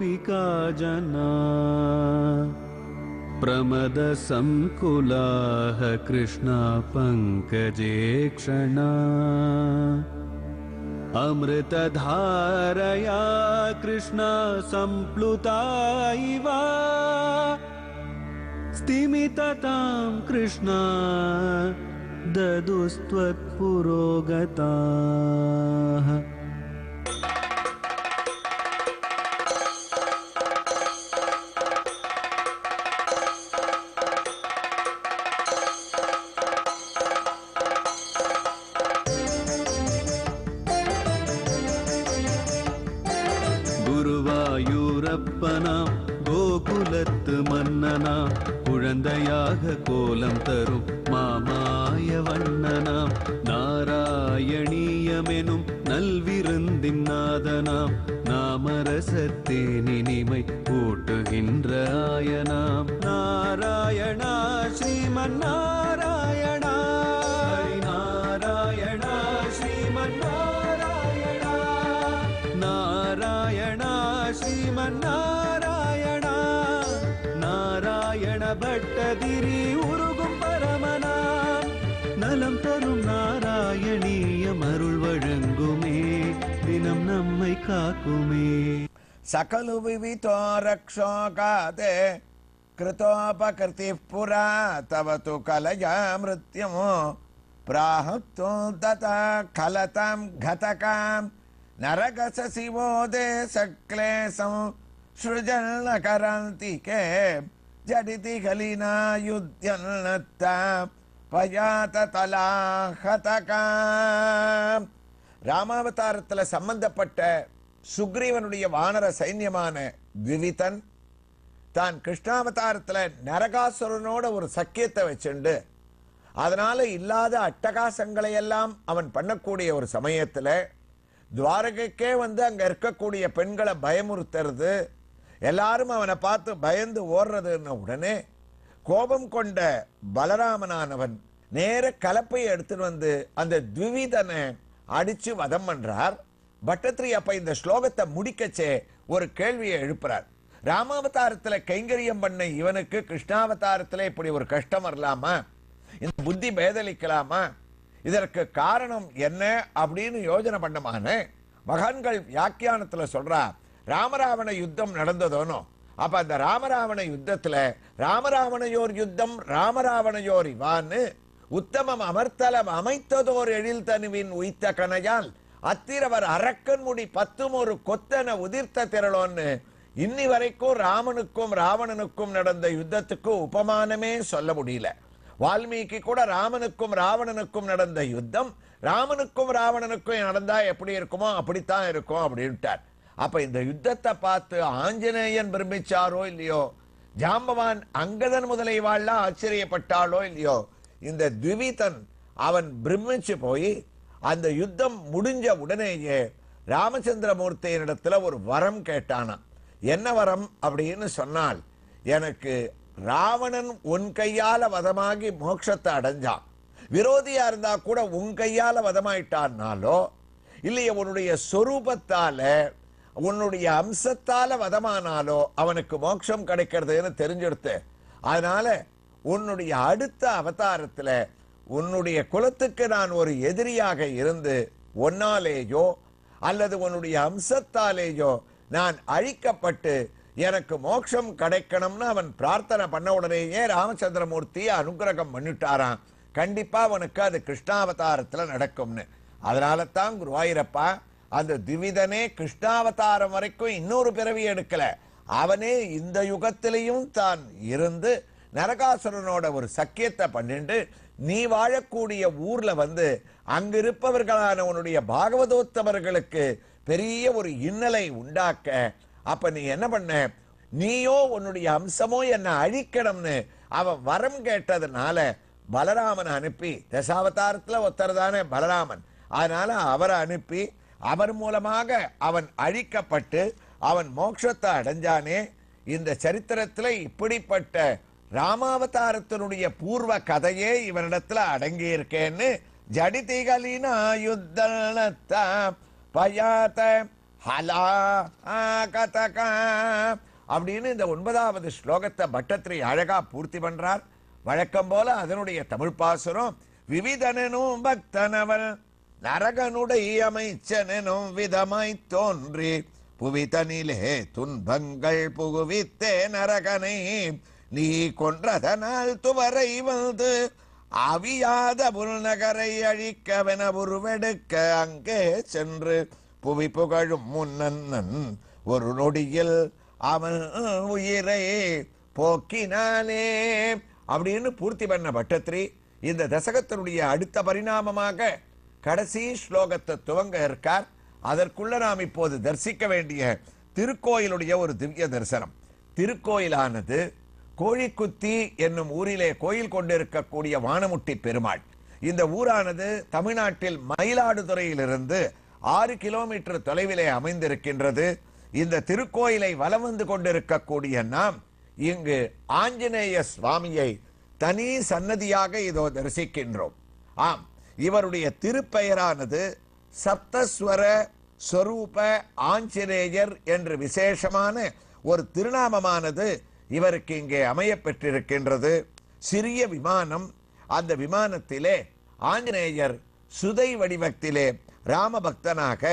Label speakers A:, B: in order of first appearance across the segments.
A: गोपिका जना प्रमदसङ्कुलाः कृष्णा पङ्कजे क्षणा अमृतधारया कृष्णा सम्प्लुता इव स्तिमिततां कृष्णा ददुस्त्वत्पुरोगताः குருவாயூரப்பனாம் கோகுலத்து மன்னனாம் குழந்தையாக கோலம் தரும் மாமாய வண்ணனாம் நாராயணீயமெனும் நல்விருந்தின் நாதனாம் நாமரசத்தேனினிமை ஊட்டுகின்ற ஆயனாம் நாராயணா ஸ்ரீமன் நாராயணா நாராயணா ஸ்ரீமன் நாராயணா நாராயணா ஸ்ரீமன் நாராயணா நாராயண பட்டதிரி உருகும் பரமனாம் நலம் தரும் நாராயணீயம் அருள் வழங்குமே தினம் நம்மை காக்குமே
B: सकलु विवितो रक्षोकाते कृतोपकृतिः पुरा तव तु कलया मृत्युम् प्राहुक्तो दता खलतां घतकां नरकसशिवो देशक्लेशं सृजन्नकरन्ति के जडिति कलिना युध्यन्नत्ता பயாதலாஹதகாம் ராமாவதாரத்துல சம்பந்தப்பட்ட சுக்ரீவனுடைய வானர சைன்யமான விவிதன் தான் கிருஷ்ணாவதாரத்துல நரகாசுரனோட ஒரு சக்கியத்தை வச்சுண்டு அதனால இல்லாத அட்டகாசங்களை எல்லாம் அவன் பண்ணக்கூடிய ஒரு சமயத்துல துவாரகைக்கே வந்து அங்க இருக்கக்கூடிய பெண்களை பயமுறுத்துறது எல்லாரும் அவனை பார்த்து பயந்து ஓடுறதுன்ன உடனே கோபம் கொண்ட பலராமனானவன் நேர கலப்பையை எடுத்துட்டு வந்து அந்த த்விவிதனை அடிச்சு வதம் பண்றார் பட்டத்ரி அப்ப இந்த ஸ்லோகத்தை முடிக்கச்சே ஒரு கேள்வியை எழுப்புறார் ராமாவதாரத்துல கைங்கரியம் பண்ண இவனுக்கு கிருஷ்ணாவதாரத்துல இப்படி ஒரு கஷ்டம் வரலாமா இந்த புத்தி பேதலிக்கலாமா இதற்கு காரணம் என்ன அப்படின்னு யோஜனை பண்ணமான மகான்கள் வியாக்கியானத்துல சொல்றா ராமராவண யுத்தம் நடந்ததோனோ அப்ப அந்த ராமராவண யுத்தத்துல ராமராவணையோர் யுத்தம் ராமராவணையோர் இவான்னு உத்தமம் அமர்த்தலம் அமைத்ததோர் எழில் தனுவின் உய்த்த கனையால் அத்திரவர் அரக்கன் முடி பத்தும் ஒரு கொத்தன உதிர்த்த திரளோன்னு இன்னி வரைக்கும் ராமனுக்கும் ராவணனுக்கும் நடந்த யுத்தத்துக்கு உபமானமே சொல்ல முடியல வால்மீகி கூட ராமனுக்கும் ராவணனுக்கும் நடந்த யுத்தம் ராமனுக்கும் ராவணனுக்கும் நடந்தா எப்படி இருக்குமோ அப்படித்தான் இருக்கும் அப்படின்ட்டார் அப்ப இந்த யுத்தத்தை பார்த்து ஆஞ்சநேயன் பிரமிச்சாரோ இல்லையோ ஜாம்பவான் அங்கதன் முதலைவாள்லாம் ஆச்சரியப்பட்டாளோ இல்லையோ இந்த த்விவிதன் அவன் பிரமிச்சு போய் அந்த யுத்தம் முடிஞ்ச உடனேயே ராமச்சந்திரமூர்த்தியினிடத்துல ஒரு வரம் கேட்டானாம் என்ன வரம் அப்படின்னு சொன்னால் எனக்கு ராவணன் உன் கையால வதமாகி மோட்சத்தை அடைஞ்சான் விரோதியா இருந்தா கூட உன் கையால வதமாயிட்டான்னாலோ இல்லையே உன்னுடைய சொரூபத்தால உன்னுடைய அம்சத்தால வதமானாலோ அவனுக்கு மோட்சம் கிடைக்கிறதுன்னு தெரிஞ்செடுத்து அதனால உன்னுடைய அடுத்த அவதாரத்துல உன்னுடைய குலத்துக்கு நான் ஒரு எதிரியாக இருந்து ஒன்னாலேயோ அல்லது உன்னுடைய அம்சத்தாலேயோ நான் அழிக்கப்பட்டு எனக்கு மோட்சம் கிடைக்கணும்னு அவன் பிரார்த்தனை பண்ண உடனேயே ராமச்சந்திரமூர்த்தி அனுகிரகம் பண்ணிட்டாராம் கண்டிப்பா அவனுக்கு அது கிருஷ்ணாவதாரத்துல நடக்கும்னு அதனால தான் குருவாயிரப்பா அந்த திவிதனே கிருஷ்ணாவதாரம் வரைக்கும் இன்னொரு பிறவி எடுக்கல அவனே இந்த யுகத்திலையும் தான் இருந்து நரகாசுரனோட ஒரு சக்கியத்தை பண்ணிண்டு நீ வாழக்கூடிய ஊர்ல வந்து அங்கிருப்பவர்களான உன்னுடைய பாகவதோத்தமர்களுக்கு பெரிய ஒரு இன்னலை உண்டாக்க அப்ப நீ என்ன பண்ண நீயோ உன்னுடைய அம்சமோ என்ன அழிக்கணும்னு அவன் வரம் கேட்டதுனால பலராமனை அனுப்பி தசாவதாரத்துல ஒருத்தர் தானே பலராமன் அதனால அவரை அனுப்பி அவர் மூலமாக அவன் அழிக்கப்பட்டு அவன் மோட்சத்தை அடைஞ்சானே இந்த சரித்திரத்துல இப்படிப்பட்ட ராமாவதாரத்தினுடைய பூர்வ கதையே இவனிடத்துல அடங்கி இருக்கேன்னு ஜடிதிகளினா யுத்தனத்தா பயாத ஹலா கதகா அப்படின்னு இந்த ஒன்பதாவது ஸ்லோகத்தை பட்டத்திரி அழகா பூர்த்தி பண்றார் வழக்கம் போல அதனுடைய தமிழ் பாசுரம் விவிதனும் பக்தனவன் நரகனுடைய அமைச்சனும் விதமாய் தோன்றி புவிதனிலே துன்பங்கள் புகுவித்தே நரகனை நீ கொன்றதனால் துவரை வந்து அவியாத புல்நகரை அழிக்கவென உருவெடுக்க அங்கே சென்று புவி புகழும் முன்னன் ஒரு நொடியில் அவன் உயிரை போக்கினானே அப்படின்னு பூர்த்தி பண்ண பட்டத்ரி இந்த தசகத்தினுடைய அடுத்த பரிணாமமாக கடைசி ஸ்லோகத்தை துவங்க இருக்கார் அதற்குள்ள நாம் இப்போது தரிசிக்க வேண்டிய திருக்கோயிலுடைய ஒரு திவ்ய தரிசனம் திருக்கோயிலானது கோழிக்குத்தி என்னும் ஊரிலே கோயில் கொண்டிருக்கக்கூடிய வானமுட்டி பெருமாள் இந்த ஊரானது தமிழ்நாட்டில் மயிலாடுதுறையிலிருந்து ஆறு கிலோமீட்டர் தொலைவிலே அமைந்திருக்கின்றது இந்த திருக்கோயிலை வலம் வந்து கொண்டிருக்கக்கூடிய நாம் இங்கு ஆஞ்சநேய சுவாமியை தனி சன்னதியாக இதோ தரிசிக்கின்றோம் ஆம் இவருடைய திருப்பெயரானது சப்தஸ்வர ஸ்வரூப ஆஞ்சநேயர் என்று விசேஷமான ஒரு திருநாமமானது இவருக்கு இங்கே அமையப் பெற்றிருக்கின்றது சிறிய விமானம் அந்த விமானத்திலே ஆஞ்சநேயர் சுதை வடிவத்திலே ராமபக்தனாக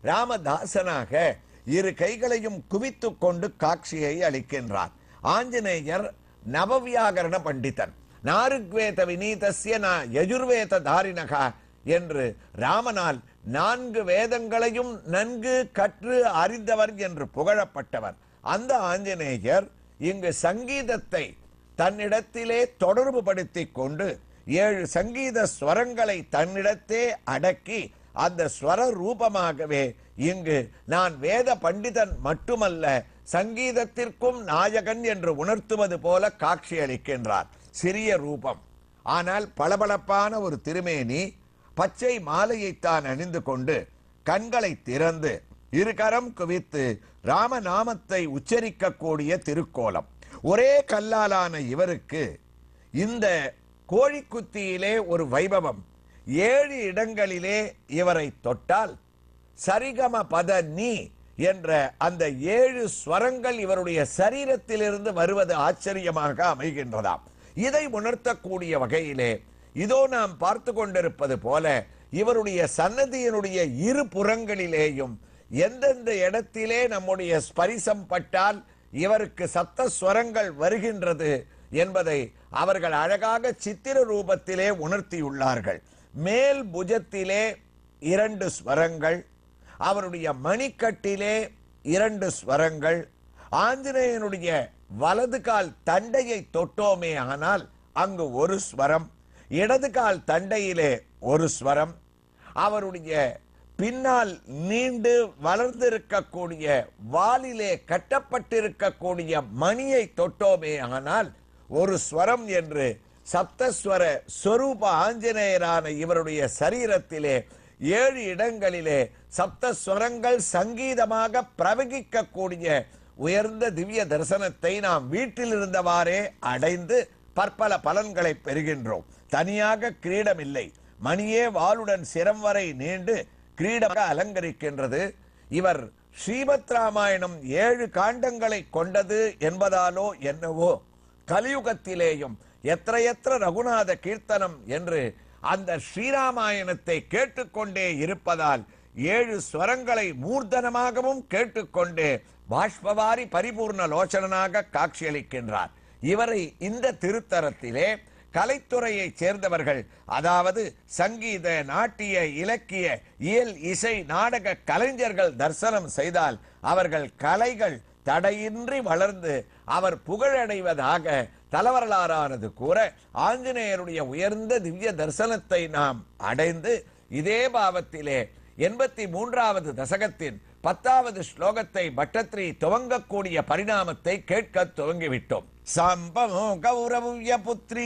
B: ராமதாசனாக இரு கைகளையும் குவித்துக் கொண்டு காட்சியை அளிக்கின்றார் ஆஞ்சநேயர் நவவியாகரண பண்டிதன் நாருக்வேத வினீதஸ்ய ந யஜுர்வேத தாரிணகா என்று ராமனால் நான்கு வேதங்களையும் நன்கு கற்று அறிந்தவர் என்று புகழப்பட்டவர் அந்த ஆஞ்சநேயர் இங்கு சங்கீதத்தை தன்னிடத்திலே தொடர்பு படுத்திக் கொண்டு ஏழு சங்கீத ஸ்வரங்களை தன்னிடத்தே அடக்கி அந்த ஸ்வர ரூபமாகவே இங்கு நான் வேத பண்டிதன் மட்டுமல்ல சங்கீதத்திற்கும் நாயகன் என்று உணர்த்துவது போல காட்சி அளிக்கின்றார் சிறிய ரூபம் ஆனால் பளபளப்பான ஒரு திருமேனி பச்சை மாலையைத்தான் அணிந்து கொண்டு கண்களை திறந்து இருகரம் குவித்து ராமநாமத்தை உச்சரிக்கக்கூடிய திருக்கோலம் ஒரே கல்லாலான இவருக்கு இந்த கோழிக்குத்தியிலே ஒரு வைபவம் ஏழு இடங்களிலே இவரை தொட்டால் சரிகம பத நீ என்ற அந்த ஏழு ஸ்வரங்கள் இவருடைய சரீரத்திலிருந்து வருவது ஆச்சரியமாக அமைகின்றதாம் இதை உணர்த்தக்கூடிய வகையிலே இதோ நாம் பார்த்து கொண்டிருப்பது போல இவருடைய சன்னதியினுடைய இரு புறங்களிலேயும் எந்தெந்த இடத்திலே நம்முடைய ஸ்பரிசம் பட்டால் இவருக்கு சப்த ஸ்வரங்கள் வருகின்றது என்பதை அவர்கள் அழகாக சித்திர ரூபத்திலே உணர்த்தியுள்ளார்கள் மேல் புஜத்திலே இரண்டு ஸ்வரங்கள் அவருடைய மணிக்கட்டிலே இரண்டு ஸ்வரங்கள் ஆஞ்சநேயனுடைய வலது கால் தண்டையை தொட்டோமே ஆனால் அங்கு ஒரு ஸ்வரம் இடது கால் தண்டையிலே ஒரு ஸ்வரம் அவருடைய பின்னால் நீண்டு வளர்ந்திருக்கக்கூடிய வாலிலே கட்டப்பட்டிருக்கக்கூடிய மணியை தொட்டோமே ஆனால் ஒரு ஸ்வரம் என்று சப்தஸ்வர ஸ்வரூப ஆஞ்சநேயரான இவருடைய சரீரத்திலே ஏழு இடங்களிலே சப்தஸ்வரங்கள் சங்கீதமாக பிரவகிக்கக்கூடிய உயர்ந்த திவ்ய தரிசனத்தை நாம் வீட்டில் இருந்தவாறே அடைந்து பற்பல பலன்களை பெறுகின்றோம் தனியாக கிரீடம் இல்லை மணியே வாளுடன் சிரம் வரை நீண்டு கிரீடமாக அலங்கரிக்கின்றது இவர் ஸ்ரீமத் ராமாயணம் ஏழு காண்டங்களை கொண்டது என்பதாலோ என்னவோ கலியுகத்திலேயும் எத்திர ரகுநாத கீர்த்தனம் என்று அந்த ஸ்ரீராமாயணத்தை கேட்டுக்கொண்டே இருப்பதால் ஏழு ஸ்வரங்களை மூர்த்தனமாகவும் கேட்டுக்கொண்டே பாஷ்பவாரி பரிபூர்ண லோச்சனனாக காட்சியளிக்கின்றார் இவரை இந்த திருத்தரத்திலே கலைத்துறையைச் சேர்ந்தவர்கள் அதாவது சங்கீத நாட்டிய இலக்கிய இயல் இசை நாடக கலைஞர்கள் தரிசனம் செய்தால் அவர்கள் கலைகள் தடையின்றி வளர்ந்து அவர் புகழடைவதாக தலவரலாறானது கூற ஆஞ்சநேயருடைய உயர்ந்த திவ்ய தரிசனத்தை நாம் அடைந்து இதே பாவத்திலே எண்பத்தி மூன்றாவது தசகத்தின் பத்தாவது ஸ்லோகத்தை பட்டத்ரி துவங்கக்கூடிய பரிணாமத்தை கேட்க துவங்கிவிட்டோம் சம்பமோ கௌரவ்ய புத்ரி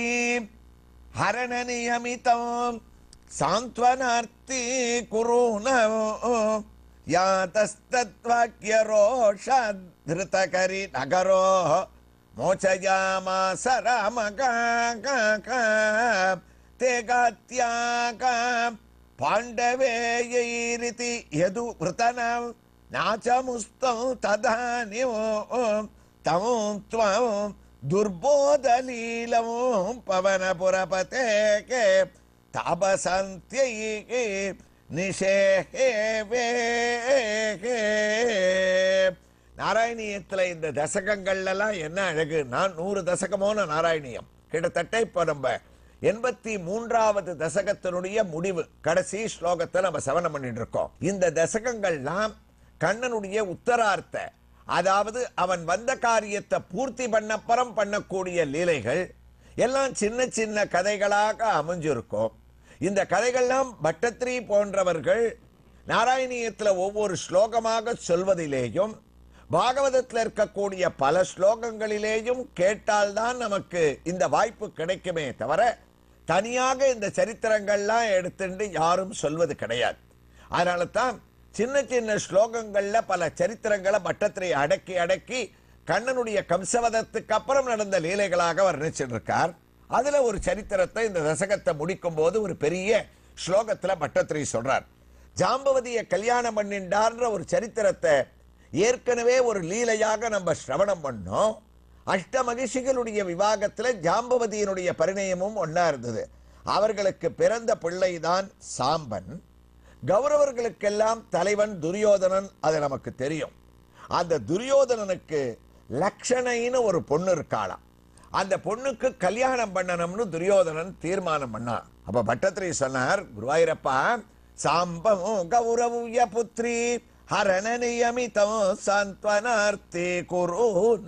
B: ஹரண நியமிதம் சாந்த்வனார்த்தி குருணவோ யாதஸ்தத்வாக்ய ரோஷாத்ருதகரி நகரோ மோச்சயாமாச ராமகா தே காத்யாக பாண்டவேயைரிதி யது விருத்தனம் நாச்சமுஸ்தம் ததானியும் தமும் துவம் துர்போதலீலமும் பவனபுரபதேகே தாபசந்தியை நிஷேகே வேகே நாராயணியத்துல இந்த தசகங்கள்ல எல்லாம் என்ன அழகுன்னா நூறு தசகமான நாராயணியம் கிட்டத்தட்ட இப்ப நம்ம எண்பத்தி மூன்றாவது தசகத்தினுடைய முடிவு கடைசி ஸ்லோகத்தை நம்ம சவனம் பண்ணிட்டு இருக்கோம் இந்த தசகங்கள்லாம் கண்ணனுடைய உத்தரார்த்த அதாவது அவன் வந்த காரியத்தை பூர்த்தி பண்ணப்பறம் பண்ணக்கூடிய லீலைகள் எல்லாம் சின்ன சின்ன கதைகளாக அமைஞ்சிருக்கும் இந்த கதைகள்லாம் பட்டத்ரி போன்றவர்கள் நாராயணியத்துல ஒவ்வொரு ஸ்லோகமாக சொல்வதிலேயும் பாகவதத்தில் இருக்கக்கூடிய பல ஸ்லோகங்களிலேயும் கேட்டால்தான் நமக்கு இந்த வாய்ப்பு கிடைக்குமே தவிர தனியாக இந்த சரித்திரங்கள்லாம் எடுத்துட்டு யாரும் சொல்வது கிடையாது அதனால தான் சின்ன சின்ன ஸ்லோகங்கள்ல பல சரித்திரங்களை பட்டத்திரை அடக்கி அடக்கி கண்ணனுடைய கம்சவதத்துக்கு அப்புறம் நடந்த லீலைகளாக வர்ணிச்சிட்டு இருக்கார் அதுல ஒரு சரித்திரத்தை இந்த தசகத்தை முடிக்கும் போது ஒரு பெரிய ஸ்லோகத்துல பட்டத்திரை சொல்றார் ஜாம்பவதிய கல்யாணம் பண்ணிண்டார்ன்ற ஒரு சரித்திரத்தை ஏற்கனவே ஒரு லீலையாக நம்ம சிரவணம் பண்ணோம் அஷ்ட மகிஷிகளுடைய விவாகத்துல ஜாம்பவதியினுடைய பரிணயமும் ஒன்னா இருந்தது அவர்களுக்கு பிறந்த பிள்ளைதான் சாம்பன் கௌரவர்களுக்கெல்லாம் தலைவன் துரியோதனன் அது நமக்கு தெரியும் அந்த துரியோதனனுக்கு லக்ஷணைன்னு ஒரு பொண்ணு இருக்காளாம் அந்த பொண்ணுக்கு கல்யாணம் பண்ணணும்னு துரியோதனன் தீர்மானம் பண்ணான் அப்ப பட்டத்திரி சொன்னார் குருவாயிரப்பா சாம்பம் கௌரவுய புத்ரி ஹரண நியமிதம் சாந்த்வனார்த்தி குரு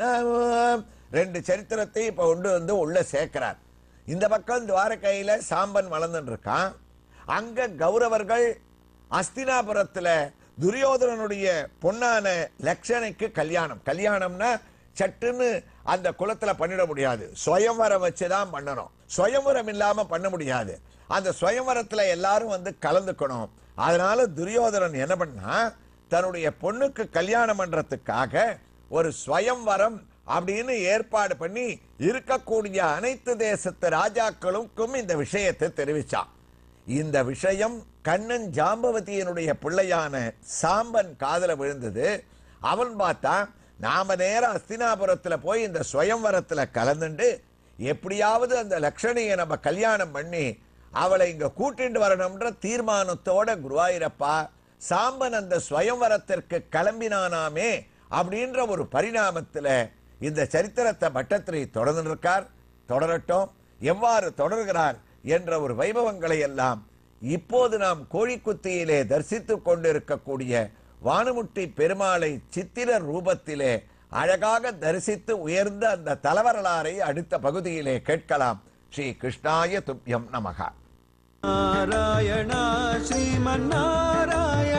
B: ரெண்டு சரித்திரத்தை இப்ப கொண்டு வந்து உள்ள சேர்க்கிறார் இந்த பக்கம் துவாரகையில சாம்பன் வளர்ந்துட்டு இருக்கான் அங்க கௌரவர்கள் அஸ்தினாபுரத்துல துரியோதனனுடைய பொன்னான லக்ஷணைக்கு கல்யாணம் கல்யாணம்னா சட்டுன்னு அந்த குலத்துல பண்ணிட முடியாது சுயம்வரம் வச்சுதான் பண்ணணும் சுயம்வரம் இல்லாம பண்ண முடியாது அந்த சுயம்வரத்துல எல்லாரும் வந்து கலந்துக்கணும் அதனால துரியோதனன் என்ன பண்ணா தன்னுடைய பொண்ணுக்கு கல்யாணம் பண்றதுக்காக ஒரு ஸ்வயம்வரம் அப்படின்னு ஏற்பாடு பண்ணி இருக்கக்கூடிய அனைத்து தேசத்து ராஜாக்களுக்கும் இந்த விஷயத்தை தெரிவிச்சான் இந்த விஷயம் கண்ணன் ஜாம்பவதியினுடைய பிள்ளையான சாம்பன் காதல விழுந்தது அவன் பார்த்தா நாம நேரம் அஸ்தினாபுரத்துல போய் இந்த சுயம்வரத்துல கலந்துண்டு எப்படியாவது அந்த லக்ஷணியை நம்ம கல்யாணம் பண்ணி அவளை இங்க கூட்டிட்டு வரணும்ன்ற தீர்மானத்தோட குருவாயிரப்பா சாம்பன் அந்த சுயம்வரத்திற்கு கிளம்பினானாமே அப்படின்ற ஒரு பரிணாமத்துல இந்த சரித்திரத்தை பட்டத்திரை தொடர்ந்து இருக்கார் தொடரட்டும் எவ்வாறு தொடர்கிறார் என்ற ஒரு வைபவங்களை எல்லாம் இப்போது நாம் கோழிக்குத்தியிலே தரிசித்துக் கொண்டிருக்கக்கூடிய வானுமுட்டி பெருமாளை சித்திர ரூபத்திலே அழகாக தரிசித்து உயர்ந்த அந்த தலவரலாறை அடுத்த பகுதியிலே கேட்கலாம் ஸ்ரீ கிருஷ்ணாய துப்யம் நமகா
A: நாராயணா ஸ்ரீமன்னாராயண